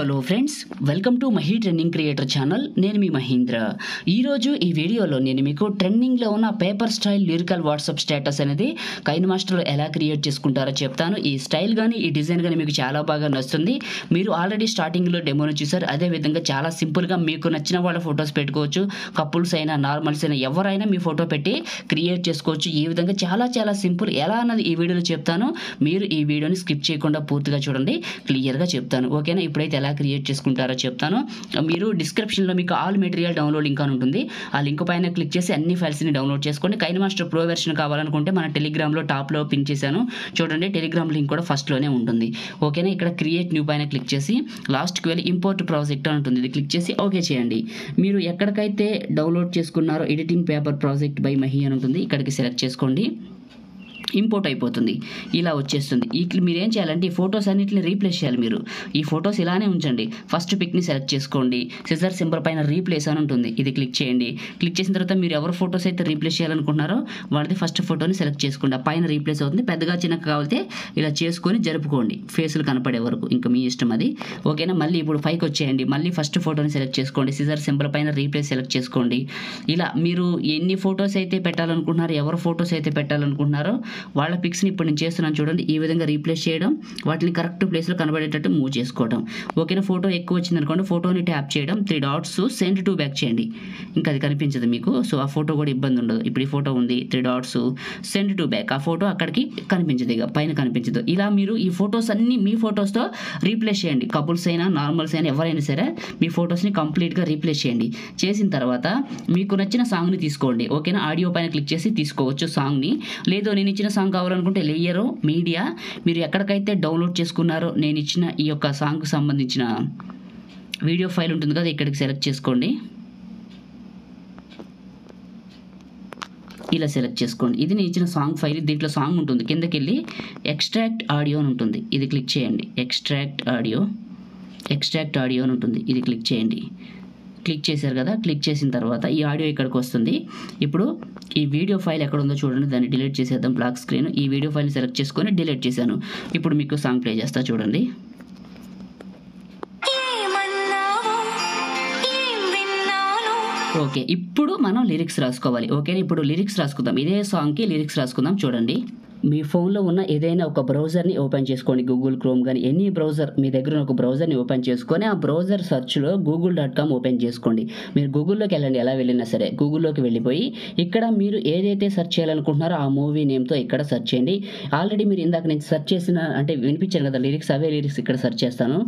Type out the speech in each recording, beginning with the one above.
hello friends welcome to Mahi trending creator channel నేను మీ మహీంద్ర ఈరోజు ఈ వీడియోలో నేను మీకు ట్రెండింగ్లో ఉన్న paper style lyrical WhatsApp status అనేది కైన్ మాస్టర్లో ఎలా క్రియేట్ చేసుకుంటారో చెప్తాను ఈ స్టైల్ కానీ ఈ డిజైన్ కానీ మీకు చాలా బాగా నచ్చుతుంది మీరు ఆల్రెడీ స్టార్టింగ్లో డెమోని చూసారు అదేవిధంగా చాలా సింపుల్గా మీకు నచ్చిన వాళ్ళ ఫొటోస్ పెట్టుకోవచ్చు కపుల్స్ అయినా నార్మల్స్ అయినా ఎవరైనా మీ ఫోటో పెట్టి క్రియేట్ చేసుకోవచ్చు ఈ విధంగా చాలా చాలా సింపుల్ ఎలా అన్నది ఈ వీడియోలో చెప్తాను మీరు ఈ వీడియోని స్కిప్ చేయకుండా పూర్తిగా చూడండి క్లియర్గా చెప్తాను ఓకేనా ఇప్పుడైతే ఎలా క్రియేట్ చేసుకుంటారో చెప్తాను మీరు డిస్క్రిప్షన్లో మీకు ఆల్ మెటీరియల్ డౌన్లోడ్ లింక్ అని ఉంటుంది ఆ లింక్ పైన క్లిక్ చేసి అన్ని ఫైల్స్ని డౌన్లోడ్ చేసుకోండి కైన్ మాస్టర్ ప్రో వెర్షన్ కావాలనుకుంటే మన టెలిగ్రామ్లో టాప్లో పిన్ చేశాను చూడండి టెలిగ్రామ్ లింక్ కూడా ఫస్ట్లోనే ఉంటుంది ఓకేనా ఇక్కడ క్రియేట్ న్యూ పైన క్లిక్ చేసి లాస్ట్కి వెళ్ళి ఇంపోర్ట్ ప్రాజెక్ట్ అని ఉంటుంది ఇది క్లిక్ చేసి ఓకే చేయండి మీరు ఎక్కడికైతే డౌన్లోడ్ చేసుకున్నారో editing paper project by Mahi అని ఉంటుంది ఇక్కడికి సెలెక్ట్ చేసుకోండి ఇంపోర్ట్ అయిపోతుంది ఇలా వచ్చేస్తుంది ఈ మీరు ఏం చేయాలంటే ఈ ఫొటోస్ అన్నిటిని రీప్లేస్ చేయాలి మీరు ఈ ఫొటోస్ ఇలానే ఉంచండి ఫస్ట్ పిక్ని సెలెక్ట్ చేసుకోండి సిజర్ సింబల్ పైన రీప్లేస్ అని ఉంటుంది ఇది క్లిక్ చేయండి క్లిక్ చేసిన తర్వాత మీరు ఎవరు ఫొటోస్ అయితే రీప్లేస్ చేయాలనుకుంటున్నారో వాళ్ళది ఫస్ట్ ఫోటోని సెలెక్ట్ చేసుకోండి ఆ పైన రీప్లేస్ అవుతుంది పెద్దగా చిన్నగా కావాలితే ఇలా చేసుకొని జరుపుకోండి ఫేసులు కనపడే వరకు ఇంకా మీ ఇష్టం అది ఓకేనా మళ్ళీ ఇప్పుడు పైకి వచ్చేయండి మళ్ళీ ఫస్ట్ ఫోటోని సెలెక్ట్ చేసుకోండి సిజర్ సింబల్ పైన రీప్లేస్ సెలెక్ట్ చేసుకోండి ఇలా మీరు ఎన్ని ఫొటోస్ అయితే పెట్టాలనుకుంటున్నారో ఎవరు ఫొటోస్ అయితే పెట్టాలనుకుంటున్నారో వాళ్ళ పిక్స్ని ఇప్పుడు నేను చేస్తున్నాను చూడండి ఈ విధంగా రీప్లేస్ చేయడం వాటిని కరెక్ట్ ప్లేస్లో కనబడేటట్టు మూవ్ చేసుకోవడం ఓకేనా ఫోటో ఎక్కువ వచ్చింది అనుకోండి ఫోటోని ట్యాప్ చేయడం three dots send to back చేయండి ఇంకా అది కనిపించదు మీకు సో ఆ ఫోటో కూడా ఇబ్బంది ఉండదు ఇప్పుడు ఈ ఫోటో ఉంది three dots send to back ఆ ఫోటో అక్కడికి కనిపించదు ఇక పైన కనిపించదు ఇలా మీరు ఈ ఫొటోస్ అన్ని మీ ఫొటోస్తో రీప్లేస్ చేయండి కపుల్స్ అయినా నార్మల్స్ అయినా ఎవరైనా సరే మీ ఫొటోస్ని కంప్లీట్గా రీప్లేస్ చేయండి చేసిన తర్వాత మీకు నచ్చిన సాంగ్ని తీసుకోండి ఓకేనా ఆడియో పైన క్లిక్ చేసి తీసుకోవచ్చు సాంగ్ని లేదు నేను ఇచ్చిన సాంగ్ కావాలనుకుంటే లేయరు మీడియా మీరు ఎక్కడికైతే డౌన్లోడ్ చేసుకున్నారో నేను ఇచ్చిన ఈ యొక్క సాంగ్కి సంబంధించిన వీడియో ఫైల్ ఉంటుంది కదా ఇక్కడికి సెలెక్ట్ చేసుకోండి ఇలా సెలెక్ట్ చేసుకోండి ఇది నేను ఇచ్చిన సాంగ్ ఫైల్ దీంట్లో సాంగ్ ఉంటుంది కిందకి వెళ్ళి ఎక్స్ట్రాక్ట్ ఆడియో అని ఉంటుంది ఇది క్లిక్ చేయండి ఎక్స్ట్రాక్ట్ ఆడియో ఎక్స్ట్రాక్ట్ ఆడియో అని ఉంటుంది ఇది క్లిక్ చేయండి క్లిక్ చేశారు కదా క్లిక్ చేసిన తర్వాత ఈ ఆడియో ఇక్కడికి వస్తుంది ఇప్పుడు ఈ వీడియో ఫైల్ ఎక్కడ ఉందో చూడండి దాన్ని డిలీట్ చేసేద్దాం బ్లాక్ స్క్రీన్ ఈ వీడియో ఫైల్ని సెలెక్ట్ చేసుకొని డిలీట్ చేశాను ఇప్పుడు మీకు సాంగ్ ప్లే చేస్తా చూడండి ఏమన్నావో ఏం విన్నాను ఓకే ఇప్పుడు మనం లిరిక్స్ రాసుకోవాలి ఓకేనా ఇప్పుడు లిరిక్స్ రాసుకుందాం ఇదే సాంగ్కి లిరిక్స్ రాసుకుందాం చూడండి మీ ఫోన్లో ఉన్న ఏదైనా ఒక బ్రౌజర్ని ఓపెన్ చేసుకోండి గూగుల్ క్రోమ్ కానీ ఎనీ బ్రౌజర్ మీ దగ్గర ఉన్న ఒక బ్రౌజర్ని ఓపెన్ చేసుకొని ఆ బ్రౌజర్ సెర్చ్లో గూగుల్ డాట్ కామ్ ఓపెన్ చేసుకోండి మీరు గూగుల్లోకి వెళ్ళండి ఎలా వెళ్ళినా సరే గూగుల్లోకి వెళ్ళిపోయి ఇక్కడ మీరు ఏదైతే సెర్చ్ చేయాలనుకుంటున్నారో ఆ మూవీ నేమ్తో ఇక్కడ సెర్చ్ చేయండి ఆల్రెడీ మీరు ఇందాక నేను సెర్చ్ చేసిన అంటే వినిపించాను కదా లిరిక్స్ అవే లిరిక్స్ ఇక్కడ సెర్చ్ చేస్తాను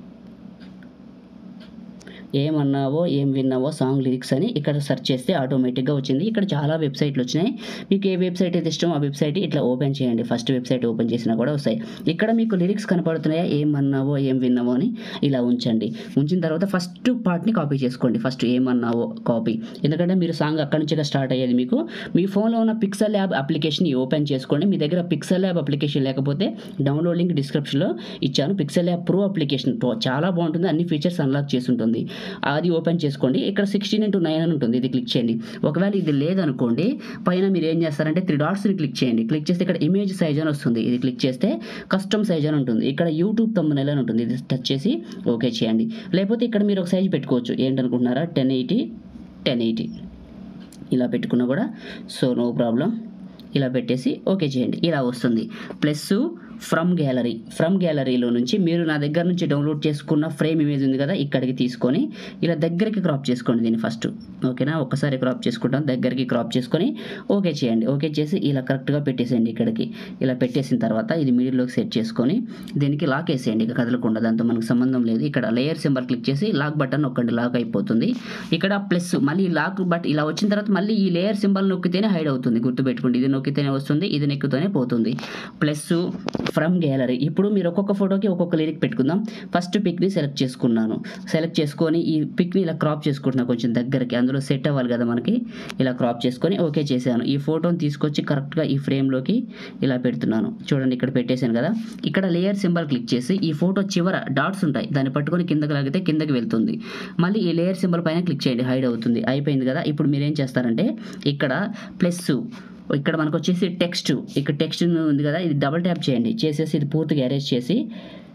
ఏమన్నావో ఏం విన్నావో సాంగ్ లిరిక్స్ అని ఇక్కడ సెర్చ్ చేస్తే ఆటోమేటిక్గా వచ్చింది ఇక్కడ చాలా వెబ్సైట్లు వచ్చినాయి మీకు ఏ వెబ్సైట్ అయితే ఇష్టమో ఆ వెబ్సైట్ ఇట్లా ఓపెన్ చేయండి ఫస్ట్ వెబ్సైట్ ఓపెన్ చేసినా కూడా వస్తాయి ఇక్కడ మీకు లిరిక్స్ కనపడుతున్నాయా ఏమన్నావో ఏం విన్నావో అని ఇలా ఉంచండి ఉంచిన తర్వాత ఫస్ట్ పార్ట్ని కాపీ చేసుకోండి ఫస్ట్ ఏమన్నావో కాపీ ఎందుకంటే మీరు సాంగ్ అక్కడి నుంచి స్టార్ట్ అయ్యేది మీకు మీ ఫోన్లో ఉన్న పిక్సెల్ యాప్ అప్లికేషన్ ఓపెన్ చేసుకోండి మీ దగ్గర పిక్సెల్ యాప్ అప్లికేషన్ లేకపోతే డౌన్లోడ్ లింక్ డిస్క్రిప్షన్లో ఇచ్చాను పిక్సెల్ యాప్ ప్రో అప్లికేషన్ చాలా బాగుంటుంది అన్ని ఫీచర్స్ అన్లాక్ చేసి ఉంటుంది అది ఓపెన్ చేసుకోండి ఇక్కడ సిక్స్టీన్ ఇంటూ నైన్ అని ఉంటుంది ఇది క్లిక్ చేయండి ఒకవేళ ఇది లేదనుకోండి పైన మీరు ఏం చేస్తారంటే త్రీ డాట్స్ని క్లిక్ చేయండి క్లిక్ చేస్తే ఇక్కడ ఇమేజ్ సైజ్ అని వస్తుంది ఇది క్లిక్ చేస్తే కస్టమ్ సైజ్ అని ఉంటుంది ఇక్కడ యూట్యూబ్ తమ్మునెల్ అని ఉంటుంది ఇది టచ్ చేసి ఓకే చేయండి లేకపోతే ఇక్కడ మీరు ఒక సైజ్ పెట్టుకోవచ్చు ఏంటనుకుంటున్నారా టెన్ ఎయిటీ టెన్ ఎయిటీ ఇలా పెట్టుకున్నా కూడా సో నో ప్రాబ్లం ఇలా పెట్టేసి ఓకే చేయండి ఇలా వస్తుంది ప్లస్ ఫ్రమ్ గ్యాలరీ ఫ్రమ్ గ్యాలరీలో నుంచి మీరు నా దగ్గర నుంచి డౌన్లోడ్ చేసుకున్న ఫ్రేమ్ ఇమేజ్ ఉంది కదా ఇక్కడికి తీసుకొని ఇలా దగ్గరికి క్రాప్ చేసుకోండి దీన్ని ఫస్ట్ ఓకేనా ఒక్కసారి క్రాప్ చేసుకుంటాం దగ్గరికి క్రాప్ చేసుకొని ఓకే చేయండి ఓకే చేసి ఇలా కరెక్ట్గా పెట్టేసేయండి ఇక్కడికి ఇలా పెట్టేసిన తర్వాత ఇది మిడిల్లోకి సెట్ చేసుకొని దీనికి లాక్ వేసేయండి ఇక కదలకుండా దాంతో మనకు సంబంధం లేదు ఇక్కడ లేయర్ సింబల్ క్లిక్ చేసి లాక్ బటన్ నొక్కండి లాక్ అయిపోతుంది ఇక్కడ ప్లస్ మళ్ళీ లాక్ బట్ ఇలా వచ్చిన తర్వాత మళ్ళీ ఈ లేయర్ సింబల్ నొక్కితేనే హైడ్ అవుతుంది గుర్తుపెట్టుకోండి ఇది నొక్కితేనే వస్తుంది ఇది నొక్కితేనే పోతుంది ప్లస్ ఫ్రమ్ గ్యాలరీ ఇప్పుడు మీరు ఒక్కొక్క ఫోటోకి ఒక్కొక్క లిరిక్ పెట్టుకుందాం ఫస్ట్ పిక్ని సెలెక్ట్ చేసుకున్నాను సెలెక్ట్ చేసుకొని ఈ పిక్ని ఇలా క్రాప్ చేసుకుంటున్నా కొంచెం దగ్గరికి అందులో సెట్ అవ్వాలి కదా మనకి ఇలా క్రాప్ చేసుకొని ఓకే చేశాను ఈ ఫోటోని తీసుకొచ్చి కరెక్ట్గా ఈ ఫ్రేమ్లోకి ఇలా పెడుతున్నాను చూడండి ఇక్కడ పెట్టేశాను కదా ఇక్కడ లేయర్ సింబల్ క్లిక్ చేసి ఈ ఫోటో చివర డాట్స్ ఉంటాయి దాన్ని పట్టుకొని కిందకి లాగితే కిందకి వెళ్తుంది మళ్ళీ ఈ లేయర్ సింబల్ పైన క్లిక్ చేయండి హైడ్ అవుతుంది అయిపోయింది కదా ఇప్పుడు మీరు ఏం చేస్తారంటే ఇక్కడ ప్లస్ ఇక్కడ మనకు వచ్చేసి టెక్స్ట్ ఇక్కడ టెక్స్ట్ ఉంది కదా ఇది డబుల్ ట్యాప్ చేయండి చేసేసి ఇది పూర్తిగా అరేంజ్ చేసి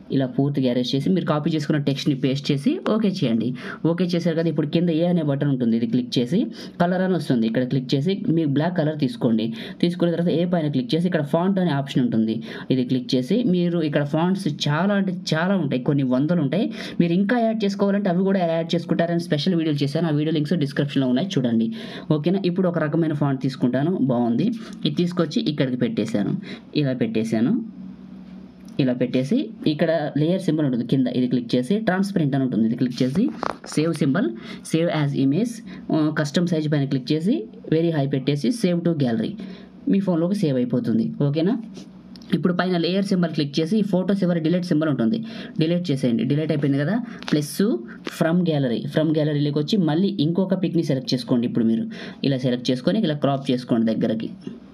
ఇలా పూర్తిగా అరేంజ్ చేసి మీరు కాపీ చేసుకున్న టెక్స్ట్ని పేస్ట్ చేసి ఓకే చేయండి ఓకే చేశారు కదా ఇప్పుడు కింద ఏ అనే బటన్ ఉంటుంది ఇది క్లిక్ చేసి కలర్ అని వస్తుంది ఇక్కడ క్లిక్ చేసి మీరు బ్లాక్ కలర్ తీసుకోండి తీసుకున్న తర్వాత ఏ పైన క్లిక్ చేసి ఇక్కడ ఫాంట్ అనే ఆప్షన్ ఉంటుంది ఇది క్లిక్ చేసి మీరు ఇక్కడ ఫాంట్స్ చాలా అంటే చాలా ఉంటాయి కొన్ని వందలు ఉంటాయి మీరు ఇంకా యాడ్ చేసుకోవాలంటే అవి కూడా యాడ్ చేసుకుంటారని స్పెషల్ వీడియోలు చేశాను ఆ వీడియో లింక్స్ డిస్క్రిప్షన్లో ఉన్నాయి చూడండి ఓకేనా ఇప్పుడు ఒక రకమైన ఫాంట్ తీసుకుంటాను బాగుంది ఇది తీసుకొచ్చి ఇక్కడికి పెట్టేశాను ఇలా పెట్టేశాను ఇలా పెట్టేసి ఇక్కడ లేయర్ సింబల్ ఉంటుంది కింద ఇది క్లిక్ చేసి ట్రాన్స్పరెంట్ అని ఉంటుంది ఇది క్లిక్ చేసి save symbol save as image custom size పైన క్లిక్ చేసి వెరీ హై పెట్టేసి సేవ్ టు గ్యాలరీ మీ ఫోన్లోకి సేవ్ అయిపోతుంది ఓకేనా ఇప్పుడు పైన లేయర్ సింబల్ క్లిక్ చేసి ఈ ఫోటోస్ ఎవరి డిలీట్ సింబల్ ఉంటుంది డిలీట్ చేసేయండి డిలీట్ అయిపోయింది కదా ప్లస్ ఫ్రమ్ గ్యాలరీ ఫ్రమ్ గ్యాలరీలోకి వచ్చి మళ్ళీ ఇంకొక పిక్ని సెలెక్ట్ చేసుకోండి ఇప్పుడు మీరు ఇలా సెలెక్ట్ చేసుకొని ఇలా క్రాప్ చేసుకోండి దగ్గరకి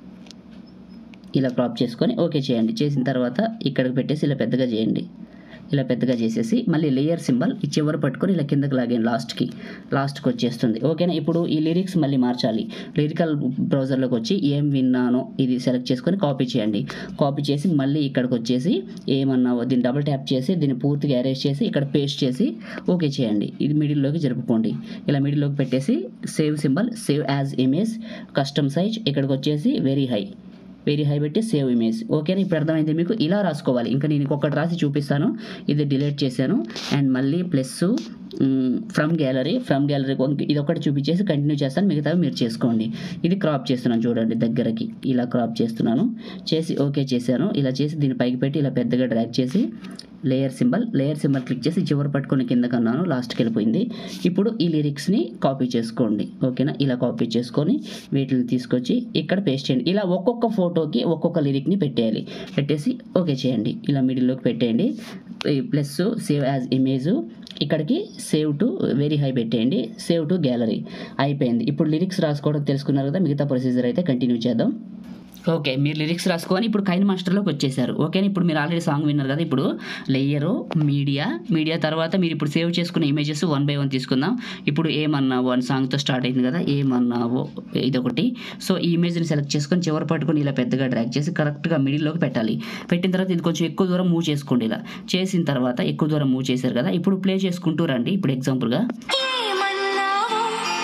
ఇలా క్రాప్ చేసుకొని ఓకే చేయండి చేసిన తర్వాత ఇక్కడికి పెట్టేసి ఇలా పెద్దగా చేయండి ఇలా పెద్దగా చేసేసి మళ్ళీ లేయర్ సింబల్ ఈ చివరి పట్టుకొని ఇలా కిందకి లాగండి లాస్ట్కి లాస్ట్కి వచ్చేస్తుంది ఓకేనా ఇప్పుడు ఈ లిరిక్స్ మళ్ళీ మార్చాలి లిరికల్ బ్రౌజర్లోకి వచ్చి ఏం విన్నానో ఇది సెలెక్ట్ చేసుకొని కాపీ చేయండి కాపీ చేసి మళ్ళీ ఇక్కడికి వచ్చేసి ఏమన్నావో దీన్ని డబుల్ ట్యాప్ చేసి దీన్ని పూర్తిగా అరేంజ్ చేసి ఇక్కడ పేస్ట్ చేసి ఓకే చేయండి ఇది మిడిల్లోకి జరుపుకోండి ఇలా మిడిల్లోకి పెట్టేసి save symbol save as image custom size ఇక్కడికి వచ్చేసి వెరీ హై వెరీ హై పెట్టి సేవ్ ఇమేజ్ ఓకేనా ఇప్పుడు అర్థమైంది మీకు ఇలా రాసుకోవాలి ఇంకా నేను ఇంకొకటి రాసి చూపిస్తాను ఇది డిలీట్ చేశాను అండ్ మళ్ళీ plus from gallery from gallery ఇది ఒకటి చూపించేసి కంటిన్యూ చేస్తాను మిగతావి మీరు చేసుకోండి ఇది క్రాప్ చేస్తున్నాను చూడండి దగ్గరకి ఇలా క్రాప్ చేస్తున్నాను చేసి ఓకే చేశాను ఇలా చేసి దీన్ని పైకి పెట్టి ఇలా పెద్దగా డ్రాగ్ చేసి layer symbol layer symbol click చేసి చివరి పట్టుకొని కిందకి అన్నాను లాస్ట్కి వెళ్ళిపోయింది ఇప్పుడు ఈ లిరిక్స్ని కాపీ చేసుకోండి ఓకేనా ఇలా కాపీ చేసుకొని వీటిని తీసుకొచ్చి ఇక్కడ పేస్ట్ చేయండి ఇలా ఒక్కొక్క ఫోటోకి ఒక్కొక్క లిరిక్ని పెట్టేయాలి పెట్టేసి ఓకే చేయండి ఇలా మిడిల్లోకి పెట్టేయండి ప్లస్ సేవ్ యాజ్ ఇమేజ్ ఇక్కడికి సేవ్ టు వెరీ హై పెట్టేయండి సేవ్ టు గ్యాలరీ అయిపోయింది ఇప్పుడు లిరిక్స్ రాసుకోవడం తెలుసుకున్నారు కదా మిగతా ప్రొసీజర్ అయితే కంటిన్యూ చేద్దాం ఓకే మీరు లిరిక్స్ రాసుకొని ఇప్పుడు కైన్ మాస్టర్లోకి వచ్చేసారు ఓకేనా ఇప్పుడు మీరు ఆల్రెడీ సాంగ్ విన్నారు కదా ఇప్పుడు లేయరు మీడియా మీడియా తర్వాత మీరు ఇప్పుడు సేవ్ చేసుకున్న ఇమేజెస్ వన్ బై వన్ తీసుకుందాం ఇప్పుడు ఏమన్నావు అని సాంగ్తో స్టార్ట్ అయింది కదా ఏమన్నావో ఇదొకటి సో ఈ ఇమేజ్ని సెలెక్ట్ చేసుకొని చివరి పట్టుకొని ఇలా పెద్దగా డ్రాగ్ చేసి కరెక్ట్గా మిడిల్లోకి పెట్టాలి పెట్టిన తర్వాత ఇది కొంచెం ఎక్కువ దూరం మూవ్ చేసుకోండి ఇలా చేసిన తర్వాత ఎక్కువ దూరం మూవ్ చేశారు కదా ఇప్పుడు ప్లే చేసుకుంటూ రండి ఇప్పుడు ఎగ్జాంపుల్గా ఏమన్నావు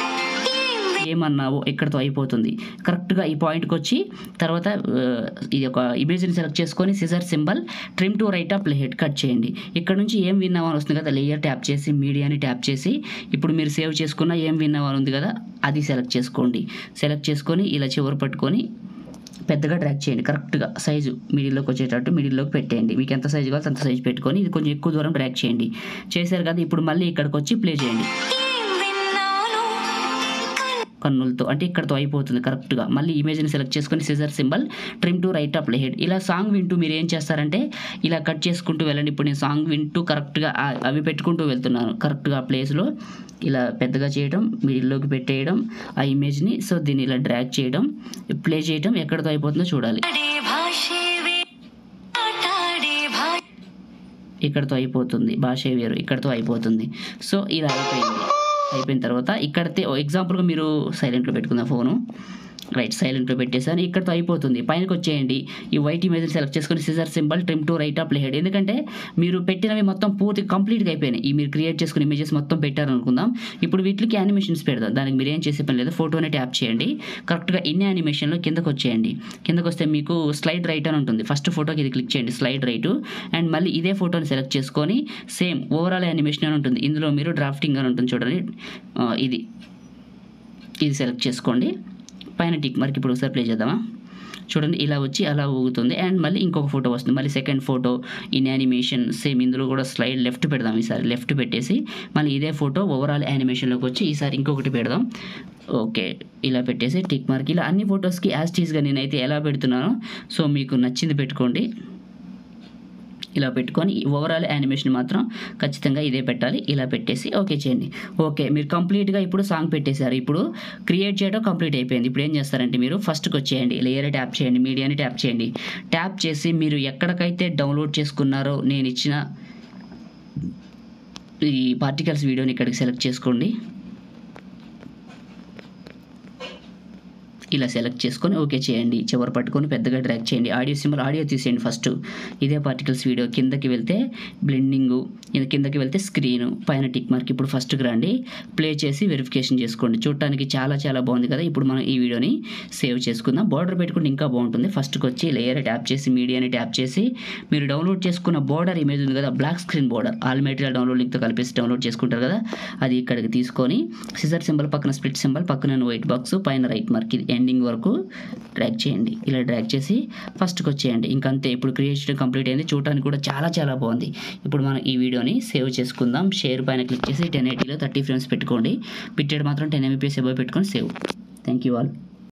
ఏం ఏమన్నావో ఇక్కడతో అయిపోతుంది కరెక్ట్గా ఈ పాయింట్కి వచ్చి తర్వాత ఆ, ఇది ఒక ఇమేజ్ని సెలెక్ట్ చేసుకొని scissor symbol trim to right of head cut చేయండి ఇక్కడ నుంచి ఏం విన్నావో అని వస్తుంది కదా లేయర్ ట్యాప్ చేసి మీడియాని ట్యాప్ చేసి ఇప్పుడు మీరు సేవ్ చేసుకున్న ఏం విన్నావో అని ఉంది కదా అది సెలెక్ట్ చేసుకోండి సెలెక్ట్ చేసుకొని ఇలా చివరి పట్టుకొని పెద్దగా డ్రాగ్ చేయండి కరెక్ట్గా సైజు మిడిల్లోకి వచ్చేటట్టు మిడిల్లోకి పెట్టేయండి మీకు ఎంత సైజు కావాలో అంత సైజు పెట్టుకొని ఇది కొంచెం ఎక్కువ దూరం డ్రాగ్ చేయండి చేశారు కదా ఇప్పుడు మళ్ళీ ఇక్కడికి వచ్చి ప్లే చేయండి ఏం విన్నాను కన్నులతో అంటే ఇక్కడతో అయిపోతుంది కరెక్ట్గా మళ్ళీ ఇమేజ్ని సెలెక్ట్ చేసుకొని scissor symbol trim to right up head ఇలా సాంగ్ వింటూ మీరు ఏం చేస్తారంటే ఇలా కట్ చేసుకుంటూ వెళ్ళండి ఇప్పుడు నేను సాంగ్ వింటూ కరెక్ట్గా ఆ- అవి పెట్టుకుంటూ వెళ్తున్నాను కరెక్ట్గా ఆ ప్లేస్లో ఇలా పెద్దగా చేయడం మిడిల్లోకి పెట్టేయడం ఆ ఇమేజ్ని సో దీన్ని ఇలా డ్రాగ్ చేయడం ప్లే చేయడం ఎక్కడితో అయిపోతుందో చూడాలి ఆడే భాషే వే ఆటాడే భాష ఇక్కడతో అయిపోతుంది భాష వేరు ఇక్కడతో అయిపోతుంది సో ఇలా అయిపోయింది అయిపోయిన తర్వాత ఇక్కడితే ఎగ్జాంపుల్గా మీరు సైలెంట్లో పెట్టుకుందాం ఫోను రైట్ సైలెంట్లో పెట్టేసాను ఇక్కడతో అయిపోతుంది పైనకి వచ్చేయండి ఈ వైట్ ఇమేజ్ సెలెక్ట్ చేసుకొని scissor symbol trim to right up head ఎందుకంటే మీరు పెట్టినవి మొత్తం పూర్తి కంప్లీట్గా అయిపోయినాయి ఈ మీరు క్రియేట్ చేసుకున్న ఇమేజెస్ మొత్తం పెట్టారు అనుకుందాం ఇప్పుడు వీటికి యానిమేషన్స్ పెడదాం దానికి మీరు ఏం చేసే పని లేదు ఫోటోని ట్యాప్ చేయండి కరెక్ట్గా ఇన్ యానిమేషన్లో కిందకు వచ్చేయండి కిందకు వస్తే మీకు స్లైడ్ రైట్ అని ఉంటుంది ఫస్ట్ ఫోటోకి ఇది క్లిక్ చేయండి స్లైడ్ రైట్ అండ్ మళ్ళీ ఇదే ఫోటోని సెలెక్ట్ చేసుకొని సేమ్ ఓవరాల్ యానిమేషన్ అని ఉంటుంది ఇందులో మీరు డ్రాఫ్టింగ్ అని ఉంటుంది చూడండి ఆ, ఇది ఇది సెలెక్ట్ చేసుకోండి పైన టిక్ మార్క్ ఇప్పుడు ఒకసారి ప్లే చేద్దామా చూడండి ఇలా వచ్చి అలా ఊగుతుంది అండ్ మళ్ళీ ఇంకొక ఫోటో వస్తుంది మళ్ళీ second photo in animation same ఇందులో కూడా స్లైడ్ లెఫ్ట్ పెడదాం ఈసారి లెఫ్ట్ పెట్టేసి మళ్ళీ ఇదే ఫోటో ఓవరాల్ యానిమేషన్లోకి వచ్చి ఈసారి ఇంకొకటి పెడదాం ఓకే ఇలా పెట్టేసి టిక్ మార్క్ ఇలా అన్ని ఫొటోస్కి యాజ్ టీస్గా నేనైతే ఎలా పెడుతున్నానో సో మీకు నచ్చింది పెట్టుకోండి ఇలా పెట్టుకొని ఓవరాల్ యానిమేషన్ మాత్రం ఖచ్చితంగా ఇదే పెట్టాలి ఇలా పెట్టేసి ఓకే చేయండి ఓకే మీరు కంప్లీట్గా ఇప్పుడు సాంగ్ పెట్టేశారు ఇప్పుడు క్రియేట్ చేయడం కంప్లీట్ అయిపోయింది ఇప్పుడు ఏం చేస్తారంటే మీరు ఫస్ట్కి వచ్చేయండి లేయర్ ట్యాప్ చేయండి మీడియాని ట్యాప్ చేయండి ట్యాప్ చేసి మీరు ఎక్కడికైతే డౌన్లోడ్ చేసుకున్నారో నేను ఇచ్చిన ఈ పార్టికల్స్ వీడియోని ఇక్కడికి సెలెక్ట్ చేసుకోండి ఇలా సెలెక్ట్ చేసుకొని ఓకే చేయండి చివరి పట్టుకొని పెద్దగా డ్రాగ్ చేయండి ఆడియో సింబల్ ఆడియో తీసేయండి ఫస్ట్ ఇదే పార్టికల్స్ వీడియో కిందకి వెళ్తే బ్లెండింగ్ కిందకి వెళ్తే స్క్రీన్ పైన టిక్ మార్క్ ఇప్పుడు ఫస్ట్కి రండి ప్లే చేసి వెరిఫికేషన్ చేసుకోండి చూడటానికి చాలా చాలా బాగుంది కదా ఇప్పుడు మనం ఈ వీడియోని సేవ్ చేసుకుందాం బార్డర్ పెట్టుకుంటే ఇంకా బాగుంటుంది ఫస్ట్కి వచ్చి లేయర్ ట్యాప్ చేసి మీడియాని ట్యాప్ చేసి మీరు డౌన్లోడ్ చేసుకున్న బార్డర్ ఇమేజ్ ఉంది కదా black screen border all material download లింక్తో కలిపేసి డౌన్లోడ్ చేసుకుంటారు కదా అది ఇక్కడికి తీసుకొని సిజర్ సింబల్ పక్కన స్ప్లిట్ సింబల్ పక్కన వైట్ బాక్స్ పైన రైట్ మార్క్ ఇది ఎండింగ్ వరకు డ్రాగ్ చేయండి ఇలా డ్రాగ్ చేసి ఫస్ట్కి వచ్చేయండి ఇంకంతే ఇప్పుడు క్రియేషన్ కంప్లీట్ అయింది చూడటానికి కూడా చాలా చాలా బాగుంది ఇప్పుడు మనం ఈ వీడియోని సేవ్ చేసుకుందాం షేర్ పైన క్లిక్ చేసి టెన్ ఎయిటీలో థర్టీ ఫ్రేమ్స్ పెట్టుకోండి పిట్టెడ్ మాత్రం టెన్ ఎంబీపీఎస్ ఎబో పెట్టుకొని సేవ్ థ్యాంక్ యూ ఆల్